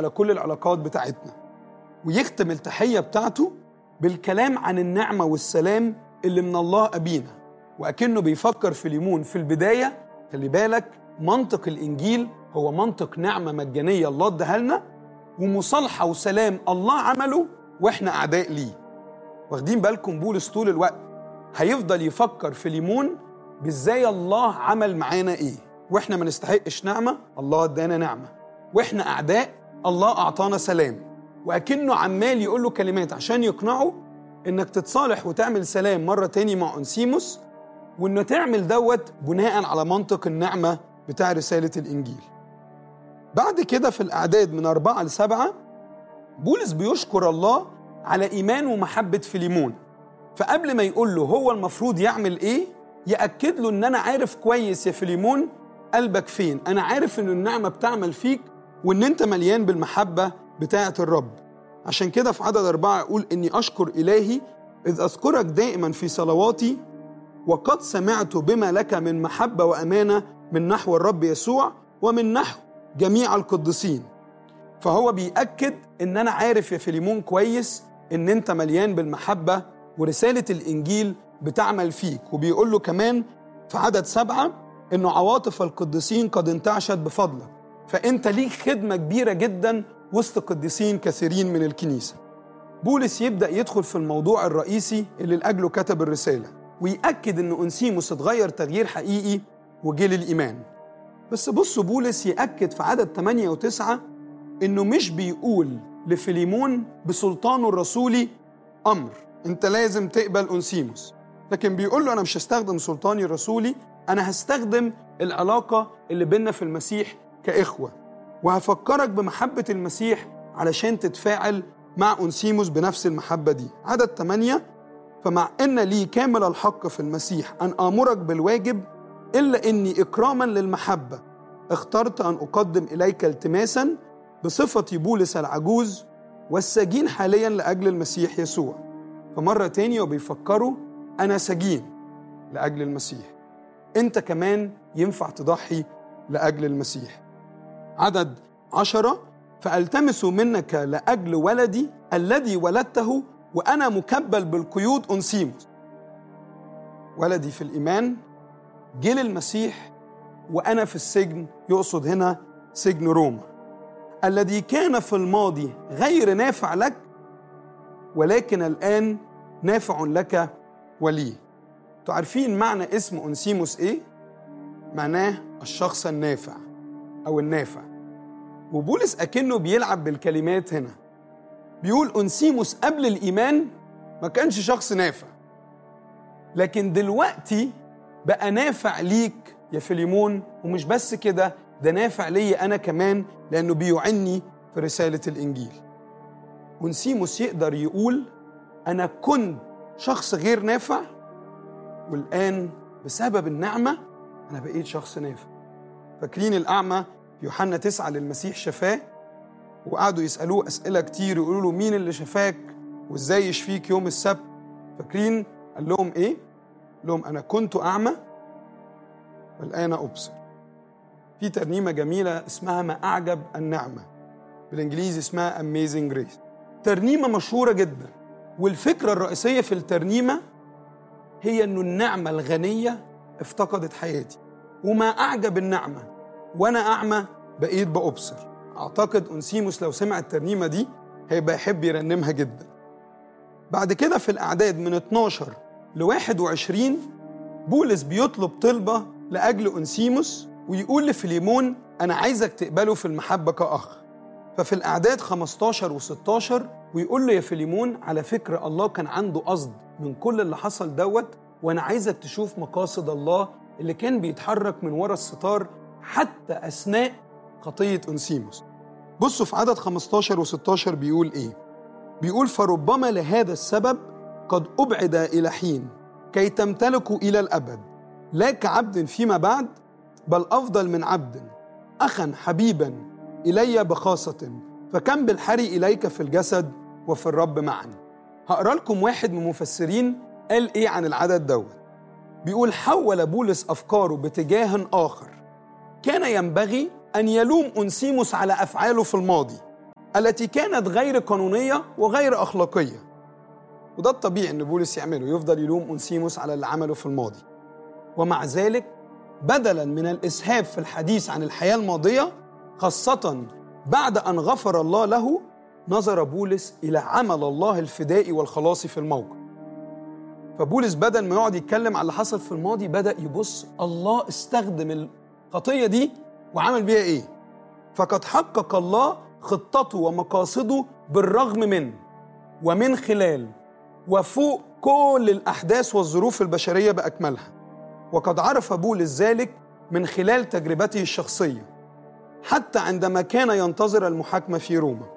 على كل العلاقات بتاعتنا ويختم التحية بتاعته بالكلام عن النعمة والسلام اللي من الله أبينا وأكنه بيفكر في ليمون في البداية خلي بالك منطق الإنجيل هو منطق نعمة مجانية الله اداها لنا ومصالحة وسلام الله عمله وإحنا أعداء ليه واخدين بالكم بولس طول الوقت هيفضل يفكر في ليمون بإزاي الله عمل معانا إيه وإحنا ما نستحقش نعمة الله ادانا نعمة وإحنا أعداء الله أعطانا سلام وأكنه عمال يقول له كلمات عشان يقنعه إنك تتصالح وتعمل سلام مرة تاني مع أنسيموس وإنه تعمل دوت بناء على منطق النعمة بتاع رسالة الإنجيل بعد كده في الأعداد من أربعة لسبعة بولس بيشكر الله على إيمان ومحبة فيليمون فقبل ما يقول له هو المفروض يعمل إيه يأكد له إن أنا عارف كويس يا فيليمون قلبك فين أنا عارف إن النعمة بتعمل فيك وإن أنت مليان بالمحبة بتاعة الرب عشان كده في عدد أربعة يقول إني أشكر إلهي إذ أذكرك دائما في صلواتي وقد سمعت بما لك من محبة وأمانة من نحو الرب يسوع ومن نحو جميع القديسين فهو بيأكد إن أنا عارف يا فيليمون كويس إن أنت مليان بالمحبة ورسالة الإنجيل بتعمل فيك وبيقول له كمان في عدد سبعة إنه عواطف القديسين قد انتعشت بفضلك فأنت ليك خدمة كبيرة جدا وسط قديسين كثيرين من الكنيسة بولس يبدأ يدخل في الموضوع الرئيسي اللي لأجله كتب الرسالة ويأكد إن أنسيموس اتغير تغيير حقيقي وجه للإيمان بس بصوا بولس يأكد في عدد 8 و9 إنه مش بيقول لفيليمون بسلطانه الرسولي أمر أنت لازم تقبل أنسيموس لكن بيقول له أنا مش هستخدم سلطاني الرسولي أنا هستخدم العلاقة اللي بينا في المسيح كإخوة وهفكرك بمحبة المسيح علشان تتفاعل مع أنسيموس بنفس المحبة دي عدد 8 فمع أن لي كامل الحق في المسيح أن آمرك بالواجب إلا أني إكراما للمحبة اخترت أن أقدم إليك التماسا بصفتي بولس العجوز والسجين حاليا لأجل المسيح يسوع فمرة تانية وبيفكروا أنا سجين لأجل المسيح أنت كمان ينفع تضحي لأجل المسيح عدد عشرة فألتمس منك لأجل ولدي الذي ولدته وأنا مكبل بالقيود أنسيموس ولدي في الإيمان جه للمسيح وأنا في السجن يقصد هنا سجن روما الذي كان في الماضي غير نافع لك ولكن الآن نافع لك ولي تعرفين معنى اسم أنسيموس إيه؟ معناه الشخص النافع أو النافع وبولس أكنه بيلعب بالكلمات هنا بيقول أنسيموس قبل الإيمان ما كانش شخص نافع لكن دلوقتي بقى نافع ليك يا فيليمون ومش بس كده ده نافع ليا أنا كمان لأنه بيعني في رسالة الإنجيل ونسيموس يقدر يقول أنا كنت شخص غير نافع والآن بسبب النعمة أنا بقيت شخص نافع فاكرين الأعمى في يوحنا تسعة للمسيح شفاه وقعدوا يسألوه أسئلة كتير يقولوا له مين اللي شفاك وإزاي يشفيك يوم السبت فاكرين قال لهم إيه؟ قال لهم أنا كنت أعمى والآن أبصر في ترنيمة جميلة اسمها ما أعجب النعمة بالإنجليزي اسمها Amazing Grace ترنيمة مشهورة جدا والفكرة الرئيسية في الترنيمة هي إنه النعمة الغنية افتقدت حياتي وما أعجب النعمة وأنا أعمى بقيت بأبصر أعتقد أنسيموس لو سمع الترنيمة دي هيبقى يحب يرنمها جدا بعد كده في الأعداد من 12 ل 21 بولس بيطلب طلبة لأجل أنسيموس ويقول لفيليمون أنا عايزك تقبله في المحبة كأخ ففي الأعداد 15 و16 ويقول له يا فيليمون على فكرة الله كان عنده قصد من كل اللي حصل دوت وأنا عايزك تشوف مقاصد الله اللي كان بيتحرك من ورا الستار حتى أثناء خطية أنسيموس بصوا في عدد 15 و16 بيقول إيه بيقول فربما لهذا السبب قد أبعد إلى حين كي تمتلكوا إلى الأبد لا كعبد فيما بعد بل أفضل من عبد أخا حبيبا إلي بخاصة فكم بالحري إليك في الجسد وفي الرب معا هقرا لكم واحد من المفسرين قال إيه عن العدد دوت بيقول حول بولس أفكاره باتجاه آخر كان ينبغي أن يلوم أنسيموس على أفعاله في الماضي التي كانت غير قانونية وغير أخلاقية وده الطبيعي ان بولس يعمله يفضل يلوم أنسيموس على اللي عمله في الماضي ومع ذلك بدلا من الإسهاب في الحديث عن الحياة الماضية خاصة بعد أن غفر الله له نظر بولس إلى عمل الله الفدائي والخلاصي في الموقف فبولس بدل ما يقعد يتكلم على اللي حصل في الماضي بدأ يبص الله استخدم الخطية دي وعمل بيها إيه فقد حقق الله خطته ومقاصده بالرغم من ومن خلال وفوق كل الأحداث والظروف البشرية بأكملها وقد عرف بولس ذلك من خلال تجربته الشخصية حتى عندما كان ينتظر المحاكمة في روما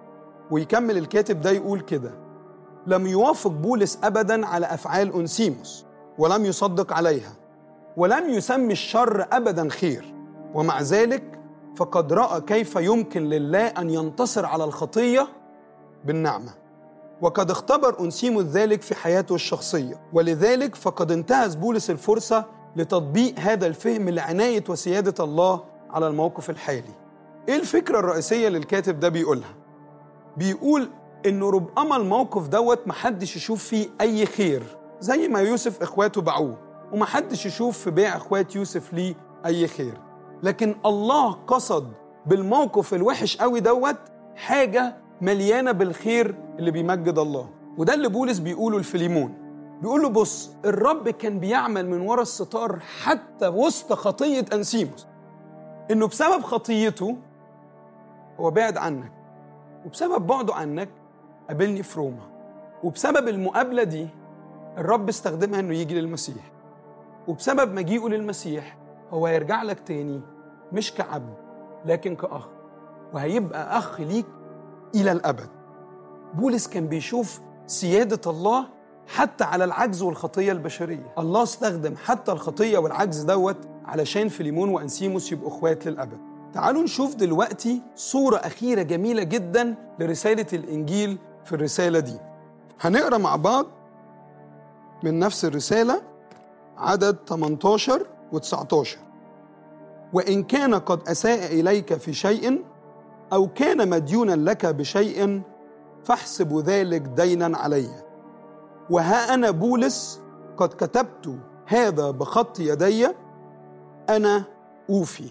ويكمل الكاتب ده يقول كده لم يوافق بولس أبدا على أفعال أنسيموس ولم يصدق عليها ولم يسمي الشر أبدا خير ومع ذلك فقد رأى كيف يمكن لله أن ينتصر على الخطية بالنعمة وقد اختبر أنسيموس ذلك في حياته الشخصية ولذلك فقد انتهز بولس الفرصة لتطبيق هذا الفهم لعناية وسيادة الله على الموقف الحالي ايه الفكرة الرئيسية اللي الكاتب ده بيقولها؟ بيقول انه ربما الموقف دوت محدش يشوف فيه اي خير زي ما يوسف اخواته باعوه ومحدش يشوف في بيع اخوات يوسف ليه اي خير لكن الله قصد بالموقف الوحش قوي دوت حاجة مليانة بالخير اللي بيمجد الله وده اللي بولس بيقوله الفليمون بيقول له بص الرب كان بيعمل من ورا الستار حتى وسط خطية أنسيموس إنه بسبب خطيته هو بعد عنك وبسبب بعده عنك قابلني في روما وبسبب المقابلة دي الرب استخدمها إنه يجي للمسيح وبسبب مجيئه للمسيح هو هيرجع لك تاني مش كعبد لكن كأخ وهيبقى أخ ليك إلى الأبد بولس كان بيشوف سيادة الله حتى على العجز والخطية البشرية الله استخدم حتى الخطية والعجز دوت علشان فيليمون وأنسيموس يبقوا إخوات للأبد تعالوا نشوف دلوقتي صورة أخيرة جميلة جدا لرسالة الإنجيل في الرسالة دي هنقرأ مع بعض من نفس الرسالة عدد 18 و19 وإن كان قد أساء إليك في شيء أو كان مديونا لك بشيء فاحسب ذلك دينا علي وها أنا بولس قد كتبت هذا بخط يدي أنا أوفي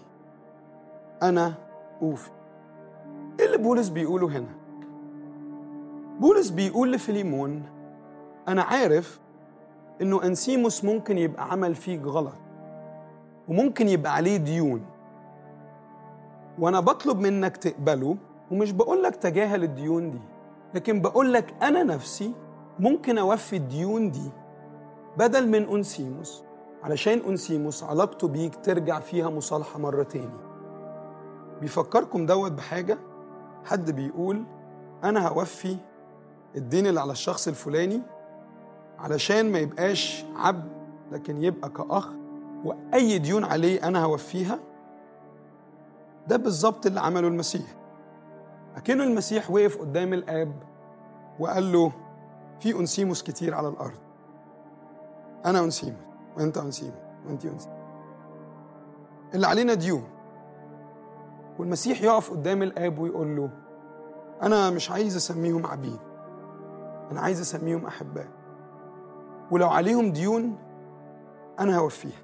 أنا أوفي إيه اللي بولس بيقوله هنا؟ بولس بيقول لفيليمون أنا عارف إنه أنسيموس ممكن يبقى عمل فيك غلط وممكن يبقى عليه ديون وأنا بطلب منك تقبله ومش بقول لك تجاهل الديون دي لكن بقول لك أنا نفسي ممكن أوفي الديون دي بدل من أنسيموس علشان أنسيموس علاقته بيك ترجع فيها مصالحة مرة تاني بيفكركم دوت بحاجة حد بيقول أنا هوفي الدين اللي على الشخص الفلاني علشان ما يبقاش عبد لكن يبقى كأخ وأي ديون عليه أنا هوفيها ده بالظبط اللي عمله المسيح أكنه المسيح وقف قدام الآب وقال له في أنسيموس كتير على الأرض أنا أنسيموس وأنت أنسيموس وأنت أنسيموس اللي علينا ديون والمسيح يقف قدام الآب ويقول له أنا مش عايز أسميهم عبيد أنا عايز أسميهم أحباء ولو عليهم ديون أنا هوفيها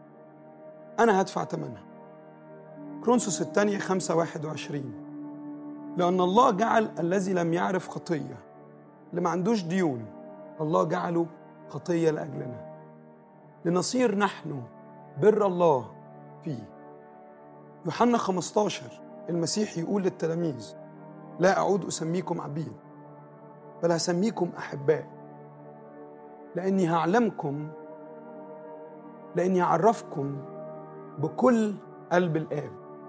أنا هدفع ثمنها كرونسوس الثانية خمسة واحد وعشرين لأن الله جعل الذي لم يعرف خطية اللي ما عندوش ديون الله جعله خطية لأجلنا لنصير نحن بر الله فيه يوحنا 15 المسيح يقول للتلاميذ لا أعود أسميكم عبيد بل هسميكم أحباء لأني هعلمكم لأني هعرفكم بكل قلب الآب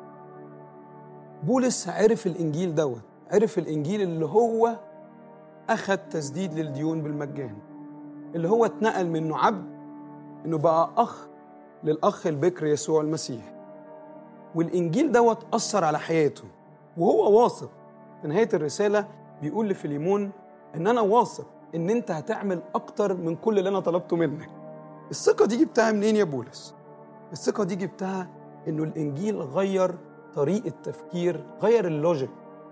بولس عرف الإنجيل دوت عرف الإنجيل اللي هو أخذ تسديد للديون بالمجان اللي هو اتنقل منه عبد إنه بقى أخ للأخ البكر يسوع المسيح والإنجيل دوت أثر على حياته وهو واثق في نهاية الرسالة بيقول لفيليمون إن أنا واثق إن أنت هتعمل أكتر من كل اللي أنا طلبته منك الثقة دي جبتها منين يا بولس؟ الثقة دي جبتها إنه الإنجيل غير طريقة تفكير غير اللوجيك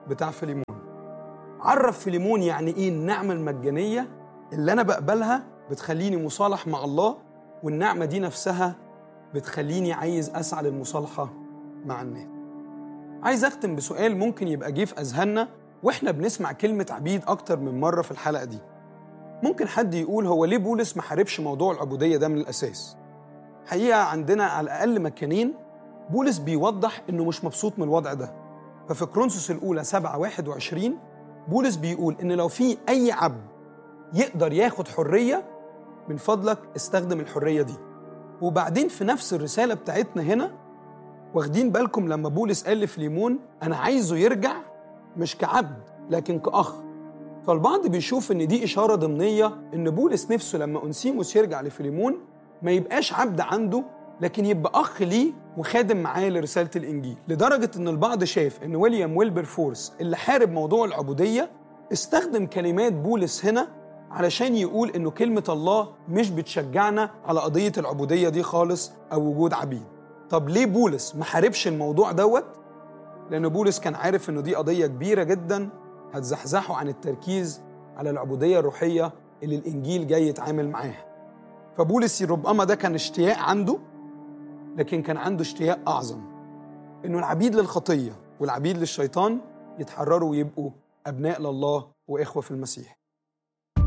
بتاع فيليمون عرف فيليمون يعني ايه النعمه المجانيه اللي انا بقبلها بتخليني مصالح مع الله والنعمه دي نفسها بتخليني عايز اسعى للمصالحه مع الناس عايز اختم بسؤال ممكن يبقى جه في اذهاننا واحنا بنسمع كلمه عبيد اكتر من مره في الحلقه دي ممكن حد يقول هو ليه بولس ما حاربش موضوع العبوديه ده من الاساس حقيقه عندنا على الاقل مكانين بولس بيوضح انه مش مبسوط من الوضع ده ففي كرونسوس الاولى 7 21 بولس بيقول ان لو في اي عبد يقدر ياخد حريه من فضلك استخدم الحريه دي وبعدين في نفس الرساله بتاعتنا هنا واخدين بالكم لما بولس قال لفليمون انا عايزه يرجع مش كعبد لكن كاخ فالبعض بيشوف ان دي اشاره ضمنيه ان بولس نفسه لما انسيموس يرجع لفليمون ما يبقاش عبد عنده لكن يبقى اخ ليه وخادم معاه لرساله الانجيل لدرجه ان البعض شاف ان ويليام ويلبر فورس اللي حارب موضوع العبوديه استخدم كلمات بولس هنا علشان يقول انه كلمه الله مش بتشجعنا على قضيه العبوديه دي خالص او وجود عبيد طب ليه بولس ما حاربش الموضوع دوت لان بولس كان عارف انه دي قضيه كبيره جدا هتزحزحه عن التركيز على العبوديه الروحيه اللي الانجيل جاي يتعامل معاها فبولس ربما ده كان اشتياق عنده لكن كان عنده اشتياق اعظم انه العبيد للخطيه والعبيد للشيطان يتحرروا ويبقوا ابناء لله واخوه في المسيح